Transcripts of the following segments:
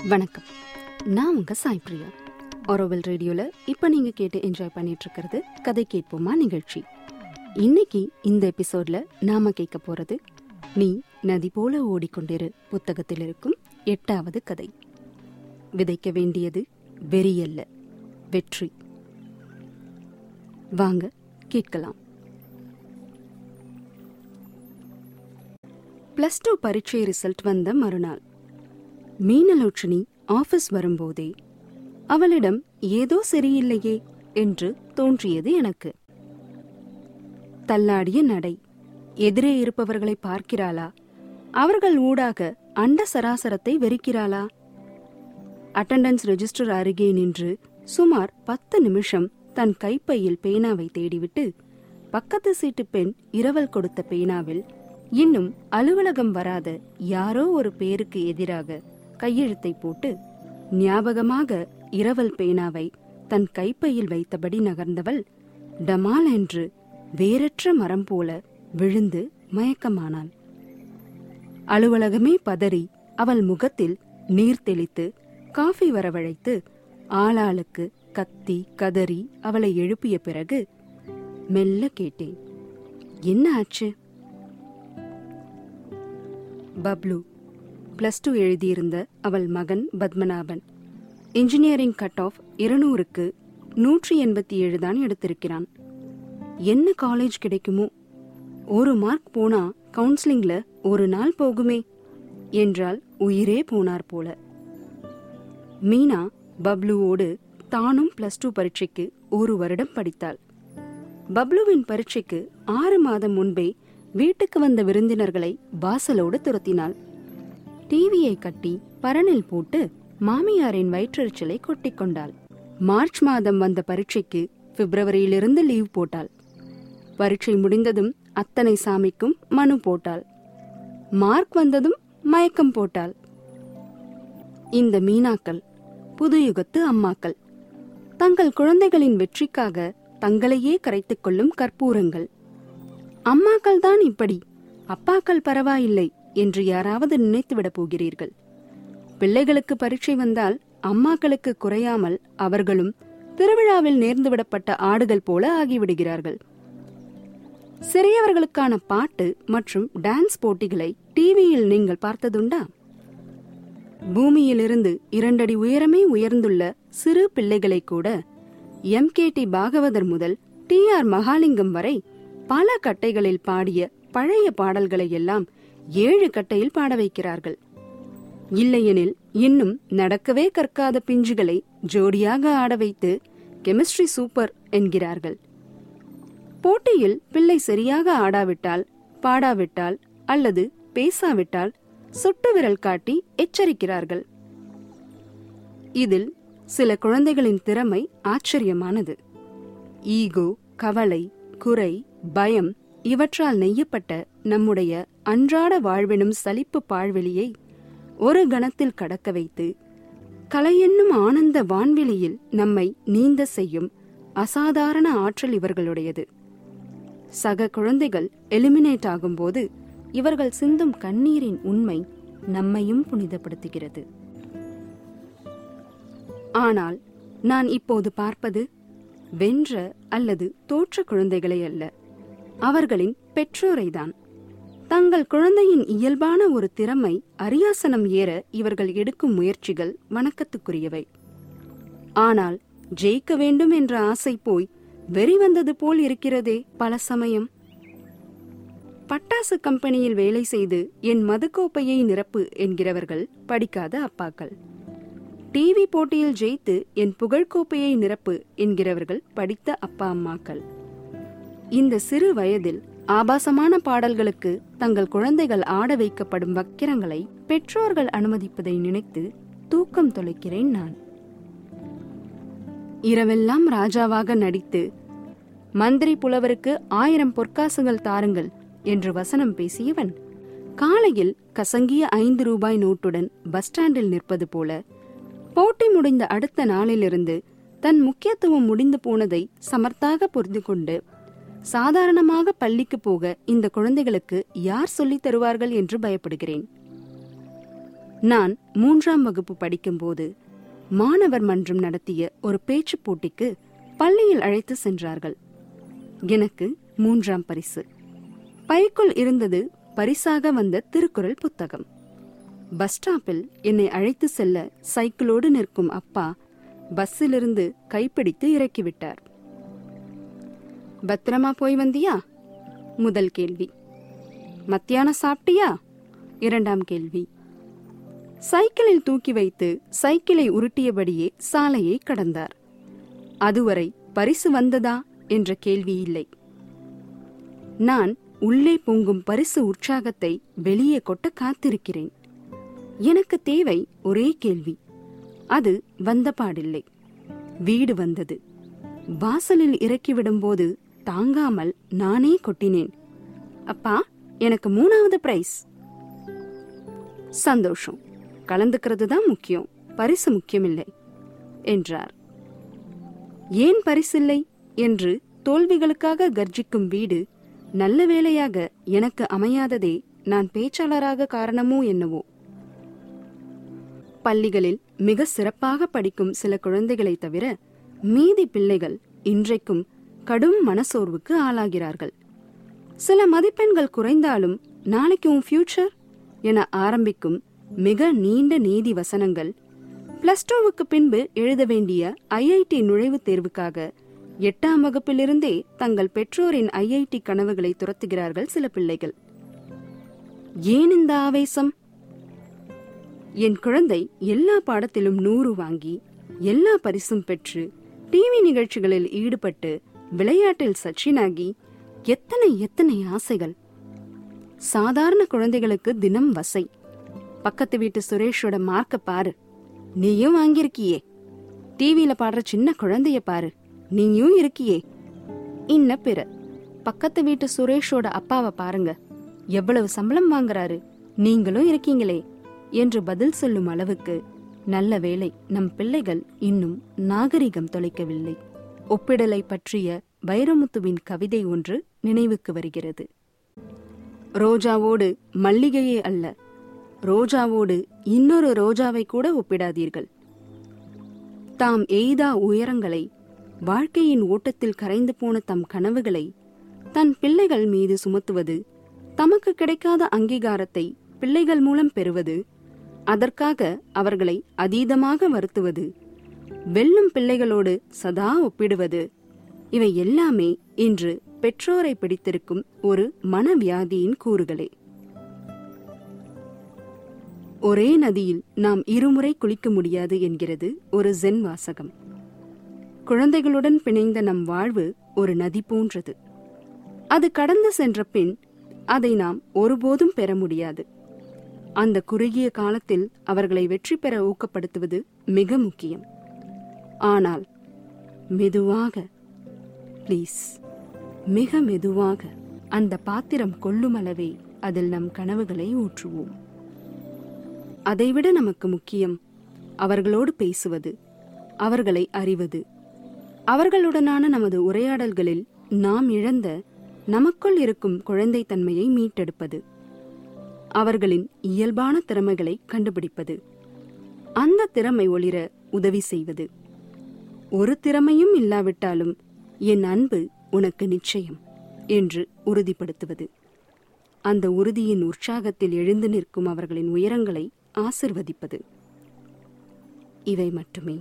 வணக்கம் நான் உங்க சாய் பிரியா ஒரோவல் ரேடியோல இப்ப நீங்க கேட்டு என்ஜாய் பண்ணிட்டு இருக்கிறது கதை கேட்போமா நிகழ்ச்சி இன்னைக்கு இந்த எபிசோட்ல நாம கேட்க போறது நீ நதி போல ஓடிக்கொண்டிரு புத்தகத்தில் இருக்கும் எட்டாவது கதை விதைக்க வேண்டியது வெறியல்ல வெற்றி வாங்க கேட்கலாம் பிளஸ் டூ பரீட்சை ரிசல்ட் வந்த மறுநாள் மீனலோட்சணி ஆபீஸ் வரும்போதே அவளிடம் ஏதோ சரியில்லையே என்று தோன்றியது எனக்கு தள்ளாடிய நடை எதிரே இருப்பவர்களை பார்க்கிறாளா அவர்கள் ஊடாக அண்ட சராசரத்தை வெறுக்கிறாளா அட்டண்டன்ஸ் ரெஜிஸ்டர் அருகே நின்று சுமார் பத்து நிமிஷம் தன் கைப்பையில் பேனாவை தேடிவிட்டு பக்கத்து சீட்டு பெண் இரவல் கொடுத்த பேனாவில் இன்னும் அலுவலகம் வராத யாரோ ஒரு பேருக்கு எதிராக கையெழுத்தை போட்டு ஞாபகமாக இரவல் பேனாவை தன் கைப்பையில் வைத்தபடி நகர்ந்தவள் டமால் என்று வேரற்ற மரம் போல விழுந்து மயக்கமானாள் அலுவலகமே பதறி அவள் முகத்தில் நீர் தெளித்து காஃபி வரவழைத்து ஆளாளுக்கு கத்தி கதறி அவளை எழுப்பிய பிறகு மெல்ல கேட்டேன் என்ன ஆச்சு பப்ளு பிளஸ் டூ எழுதியிருந்த அவள் மகன் பத்மநாபன் இன்ஜினியரிங் கட் ஆஃப் இருநூறுக்கு நூற்றி எண்பத்தி ஏழு தான் எடுத்திருக்கிறான் என்ன காலேஜ் கிடைக்குமோ ஒரு மார்க் போனா கவுன்சிலிங்ல ஒரு நாள் போகுமே என்றால் உயிரே போனார் போல மீனா பப்ளுவோடு தானும் பிளஸ் டூ பரீட்சைக்கு ஒரு வருடம் படித்தாள் பப்ளுவின் பரீட்சைக்கு ஆறு மாதம் முன்பே வீட்டுக்கு வந்த விருந்தினர்களை வாசலோடு துரத்தினாள் டிவியை கட்டி பரனில் போட்டு மாமியாரின் வயிற்றெரிச்சலை கொட்டிக் கொண்டாள் மார்ச் மாதம் வந்த பரீட்சைக்கு பிப்ரவரியிலிருந்து லீவ் போட்டாள் பரீட்சை முடிந்ததும் அத்தனை சாமிக்கும் மனு போட்டாள் மார்க் வந்ததும் மயக்கம் போட்டாள் இந்த மீனாக்கள் புது யுகத்து அம்மாக்கள் தங்கள் குழந்தைகளின் வெற்றிக்காக தங்களையே கரைத்துக் கொள்ளும் கற்பூரங்கள் அம்மாக்கள் தான் இப்படி அப்பாக்கள் பரவாயில்லை என்று யாராவது நினைத்துவிடப் போகிறீர்கள் பிள்ளைகளுக்கு பரீட்சை வந்தால் அம்மாக்களுக்கு குறையாமல் அவர்களும் திருவிழாவில் நேர்ந்துவிடப்பட்ட ஆடுகள் போல ஆகிவிடுகிறார்கள் சிறியவர்களுக்கான பாட்டு மற்றும் டான்ஸ் போட்டிகளை டிவியில் நீங்கள் பார்த்ததுண்டா பூமியிலிருந்து இரண்டடி உயரமே உயர்ந்துள்ள சிறு பிள்ளைகளை கூட எம் கே டி பாகவதர் முதல் டி ஆர் மகாலிங்கம் வரை பல கட்டைகளில் பாடிய பழைய பாடல்களை எல்லாம் ஏழு கட்டையில் பாட வைக்கிறார்கள் இல்லையெனில் இன்னும் நடக்கவே கற்காத பிஞ்சுகளை ஜோடியாக ஆட வைத்து கெமிஸ்ட்ரி சூப்பர் என்கிறார்கள் போட்டியில் பிள்ளை சரியாக ஆடாவிட்டால் பாடாவிட்டால் அல்லது பேசாவிட்டால் சுட்டு விரல் காட்டி எச்சரிக்கிறார்கள் இதில் சில குழந்தைகளின் திறமை ஆச்சரியமானது ஈகோ கவலை குறை பயம் இவற்றால் நெய்யப்பட்ட நம்முடைய அன்றாட வாழ்வெனும் சலிப்பு பாழ்வெளியை ஒரு கணத்தில் கடக்க வைத்து கலையென்னும் ஆனந்த வான்வெளியில் நம்மை நீந்த செய்யும் அசாதாரண ஆற்றல் இவர்களுடையது சக குழந்தைகள் எலிமினேட் ஆகும்போது இவர்கள் சிந்தும் கண்ணீரின் உண்மை நம்மையும் புனிதப்படுத்துகிறது ஆனால் நான் இப்போது பார்ப்பது வென்ற அல்லது தோற்ற குழந்தைகளை அல்ல அவர்களின் பெற்றோரைதான் தங்கள் குழந்தையின் இயல்பான ஒரு திறமை அரியாசனம் ஏற இவர்கள் எடுக்கும் முயற்சிகள் வணக்கத்துக்குரியவை ஆனால் ஜெயிக்க வேண்டும் என்ற ஆசை போய் வெறி வந்தது போல் இருக்கிறதே பல சமயம் பட்டாசு கம்பெனியில் வேலை செய்து என் மதுக்கோப்பையை நிரப்பு என்கிறவர்கள் படிக்காத அப்பாக்கள் டிவி போட்டியில் ஜெயித்து என் புகழ்கோப்பையை நிரப்பு என்கிறவர்கள் படித்த அப்பா அம்மாக்கள் இந்த சிறு வயதில் ஆபாசமான பாடல்களுக்கு தங்கள் குழந்தைகள் ஆட வைக்கப்படும் வக்கிரங்களை பெற்றோர்கள் அனுமதிப்பதை நினைத்து தூக்கம் தொலைக்கிறேன் நான் இரவெல்லாம் ராஜாவாக நடித்து மந்திரி புலவருக்கு ஆயிரம் பொற்காசுகள் தாருங்கள் என்று வசனம் பேசியவன் காலையில் கசங்கிய ஐந்து ரூபாய் நோட்டுடன் பஸ் ஸ்டாண்டில் நிற்பது போல போட்டி முடிந்த அடுத்த நாளிலிருந்து தன் முக்கியத்துவம் முடிந்து போனதை சமர்த்தாக புரிந்து கொண்டு சாதாரணமாக பள்ளிக்கு போக இந்த குழந்தைகளுக்கு யார் சொல்லித் தருவார்கள் என்று பயப்படுகிறேன் நான் மூன்றாம் வகுப்பு படிக்கும்போது மாணவர் மன்றம் நடத்திய ஒரு பேச்சுப் போட்டிக்கு பள்ளியில் அழைத்து சென்றார்கள் எனக்கு மூன்றாம் பரிசு பைக்குள் இருந்தது பரிசாக வந்த திருக்குறள் புத்தகம் பஸ் ஸ்டாப்பில் என்னை அழைத்து செல்ல சைக்கிளோடு நிற்கும் அப்பா பஸ்ஸிலிருந்து கைப்பிடித்து இறக்கிவிட்டார் பத்திரமா போய் வந்தியா முதல் கேள்வி மத்தியானம் சாப்பிட்டியா இரண்டாம் கேள்வி சைக்கிளில் தூக்கி வைத்து சைக்கிளை உருட்டியபடியே சாலையை கடந்தார் அதுவரை பரிசு வந்ததா என்ற கேள்வி இல்லை நான் உள்ளே பொங்கும் பரிசு உற்சாகத்தை வெளியே கொட்ட காத்திருக்கிறேன் எனக்கு தேவை ஒரே கேள்வி அது வந்த பாடில்லை வீடு வந்தது வாசலில் இறக்கிவிடும்போது தாங்காமல் நானே கொட்டினேன் அப்பா எனக்கு மூணாவது பிரைஸ் சந்தோஷம் கலந்துக்கிறது தான் முக்கியம் பரிசு முக்கியமில்லை என்றார் ஏன் பரிசில்லை என்று தோல்விகளுக்காக கர்ஜிக்கும் வீடு நல்ல வேளையாக எனக்கு அமையாததே நான் பேச்சாளராக காரணமோ என்னவோ பள்ளிகளில் மிக சிறப்பாக படிக்கும் சில குழந்தைகளை தவிர மீதி பிள்ளைகள் இன்றைக்கும் கடும் மனசோர்வுக்கு ஆளாகிறார்கள் சில மதிப்பெண்கள் குறைந்தாலும் நாளைக்கு உன் ஃபியூச்சர் என ஆரம்பிக்கும் மிக நீண்ட நீதி வசனங்கள் பிளஸ் டூவுக்கு பின்பு எழுத வேண்டிய ஐஐடி நுழைவுத் தேர்வுக்காக எட்டாம் வகுப்பிலிருந்தே தங்கள் பெற்றோரின் ஐஐடி கனவுகளை துரத்துகிறார்கள் சில பிள்ளைகள் ஏன் இந்த ஆவேசம் என் குழந்தை எல்லா பாடத்திலும் நூறு வாங்கி எல்லா பரிசும் பெற்று டிவி நிகழ்ச்சிகளில் ஈடுபட்டு விளையாட்டில் சச்சினாகி எத்தனை எத்தனை ஆசைகள் சாதாரண குழந்தைகளுக்கு தினம் வசை பக்கத்து வீட்டு சுரேஷோட மார்க்க பாரு நீயும் வாங்கியிருக்கியே டிவியில பாடுற சின்ன குழந்தைய பாரு நீயும் இருக்கியே இன்ன பிற பக்கத்து வீட்டு சுரேஷோட அப்பாவை பாருங்க எவ்வளவு சம்பளம் வாங்குறாரு நீங்களும் இருக்கீங்களே என்று பதில் சொல்லும் அளவுக்கு நல்ல வேளை நம் பிள்ளைகள் இன்னும் நாகரிகம் தொலைக்கவில்லை ஒப்பிடலை பற்றிய வைரமுத்துவின் கவிதை ஒன்று நினைவுக்கு வருகிறது ரோஜாவோடு மல்லிகையே அல்ல ரோஜாவோடு இன்னொரு ரோஜாவை கூட ஒப்பிடாதீர்கள் தாம் எய்தா உயரங்களை வாழ்க்கையின் ஓட்டத்தில் கரைந்து போன தம் கனவுகளை தன் பிள்ளைகள் மீது சுமத்துவது தமக்கு கிடைக்காத அங்கீகாரத்தை பிள்ளைகள் மூலம் பெறுவது அதற்காக அவர்களை அதீதமாக வருத்துவது வெல்லும் பிள்ளைகளோடு சதா ஒப்பிடுவது இவை எல்லாமே இன்று பெற்றோரை பிடித்திருக்கும் ஒரு மனவியாதியின் கூறுகளே ஒரே நதியில் நாம் இருமுறை குளிக்க முடியாது என்கிறது ஒரு ஜென் வாசகம் குழந்தைகளுடன் பிணைந்த நம் வாழ்வு ஒரு நதி போன்றது அது கடந்து சென்ற பின் அதை நாம் ஒருபோதும் பெற முடியாது அந்த குறுகிய காலத்தில் அவர்களை வெற்றி பெற ஊக்கப்படுத்துவது மிக முக்கியம் ஆனால் மெதுவாக ப்ளீஸ் மிக மெதுவாக அந்த பாத்திரம் கொள்ளுமளவே அதில் நம் கனவுகளை ஊற்றுவோம் அதைவிட நமக்கு முக்கியம் அவர்களோடு பேசுவது அவர்களை அறிவது அவர்களுடனான நமது உரையாடல்களில் நாம் இழந்த நமக்குள் இருக்கும் குழந்தைத்தன்மையை மீட்டெடுப்பது அவர்களின் இயல்பான திறமைகளை கண்டுபிடிப்பது அந்த திறமை ஒளிர உதவி செய்வது ஒரு திறமையும் இல்லாவிட்டாலும் என் அன்பு உனக்கு நிச்சயம் என்று உறுதிப்படுத்துவது அந்த உறுதியின் உற்சாகத்தில் எழுந்து நிற்கும் அவர்களின் உயரங்களை ஆசிர்வதிப்பது இவை மட்டுமே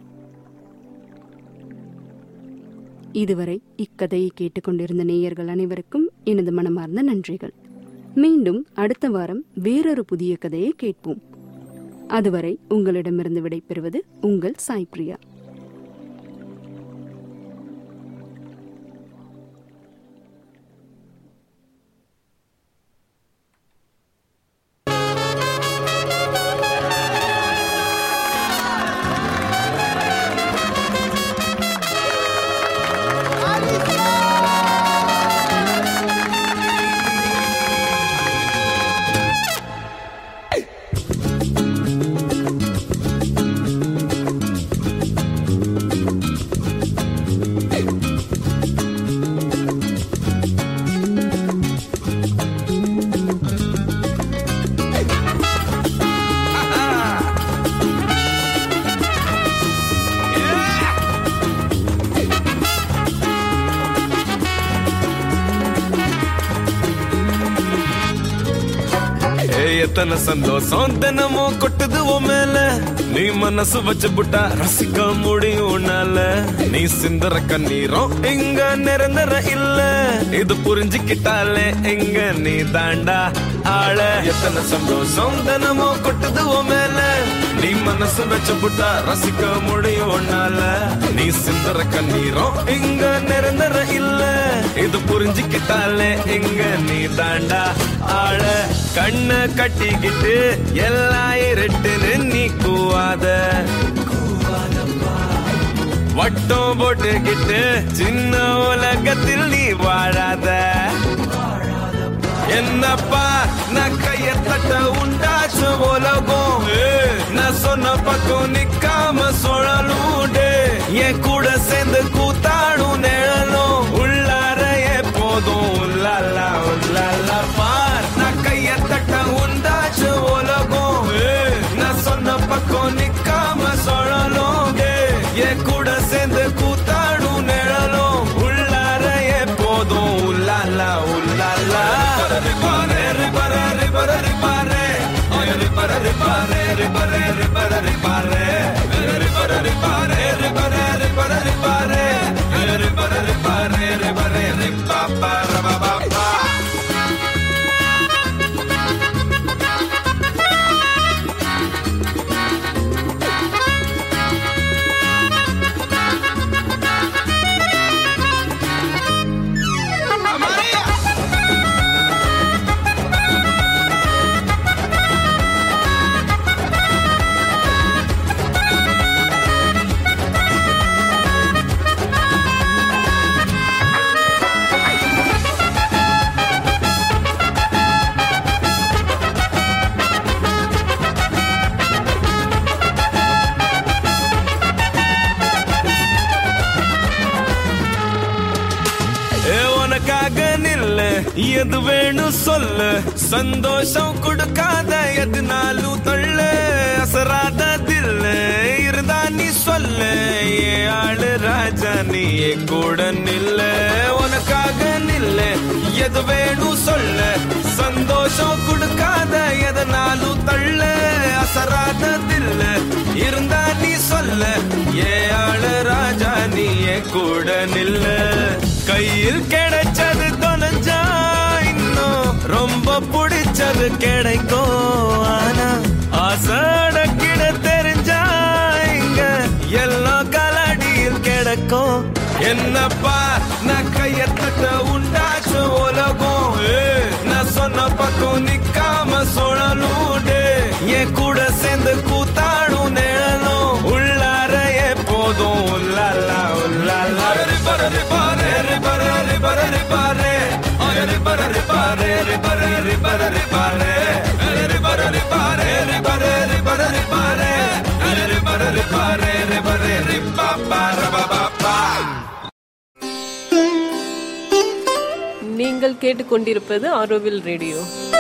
இதுவரை இக்கதையை கேட்டுக்கொண்டிருந்த நேயர்கள் அனைவருக்கும் எனது மனமார்ந்த நன்றிகள் மீண்டும் அடுத்த வாரம் வேறொரு புதிய கதையை கேட்போம் அதுவரை உங்களிடமிருந்து விடைபெறுவது உங்கள் சாய் பிரியா எத்தனை சந்தோஷம் தினமும் கொட்டுது உன் மேல நீ மனசு வச்சு புட்டா ரசிக்க முடியும் உன்னால நீ சிந்தற கண்ணீரும் இங்க நிரந்தர இல்ல இது புரிஞ்சுக்கிட்டாலே எங்க நீ தாண்டா ஆள எத்தனை சந்தோஷம் தினமும் கொட்டுது உன் மேல நீ மனசு வச்சு புட்டா ரசிக்க முடியும் உன்னால நீ சிந்தற கண்ணீரும் இங்க நிரந்தர இல்ல இது புரிஞ்சுக்கிட்டாலே எங்க நீ தாண்டா ஆள கண்ண கட்டிக்கிட்டு எல்லாம் இருட்டுன்னு நீ கூவாத வட்டம் போட்டுக்கிட்டு சின்ன உலகத்தில் நீ வாழாத என்னப்பா நான் கைய தட்ட உண்டாச்சு உலகம் ஏய், நான் சொன்ன பக்கம் நிக்காம சுழலும் டேய். என் கூட சேர்ந்து கூத்தாடும் நிழலும் உள்ளார எப்போதும் உள்ளாலா உள்ளாலா பார் நான் கைய தட்ட உண்டாச்சு உலகம் ஏய், நான் சொன்ன பக்கம் நிக்காம சுழலும் டேய். என் கூட சேர்ந்து கூத்தாடும் நிழலும் உள்ளார எப்போதும் உள்ளாலா உள்ளாலா ஏ, உனக்காக நில்ல எது வேணும் சொல்லு சந்தோஷம் கொடுக்காத எதுனாலும் தள்ளு அசராத தில்ல இருந்தா நீ சொல்லு ஏ ஆளு ராஜா நீ என் கூட நில்ல உனக்காக நில்ல எது வேணும் சொல்லு சந்தோஷம் கொடுக்காத எதனாலும் தள்ள அசராத தில்ல இருந்தா நீ சொல்ல ஏ ஆளு ராஜா நீ என் கூட நில்ல கையில் கிடைச்சது தொலைஞ்சா இன்னும் ரொம்ப பிடிச்சது கிடைக்கும் ஆனா ஆசட கிட தெரிஞ்சா இங்க எல்லாம் கலடியில் கிடக்கும் என்னப்பா நான் கைய தட்ட உண்டாச்சு உலகம் ஏய், நான் சொன்ன பக்கம் நிக்காம சுழலும் டேய். என் கூட சேர்ந்து கூத்தாடும் நிழலும் உள்ளார எப்போதும் உள்ளாலா உள்ளாலா ரிபர ரிபாரே ரிபர ரிபர ரிபாரே ரிபர ரிபாரே ரிபர ரிபர ரிபாரே ரிபர ரிபாரே ரிபர ரிபர ரிபாரே ரிபர ரிபாரே ரிபர ரிபாபா ரபாபா நீங்கள் கேட்டுக்கொண்டிருப்பது ஆரோவில் ரேடியோ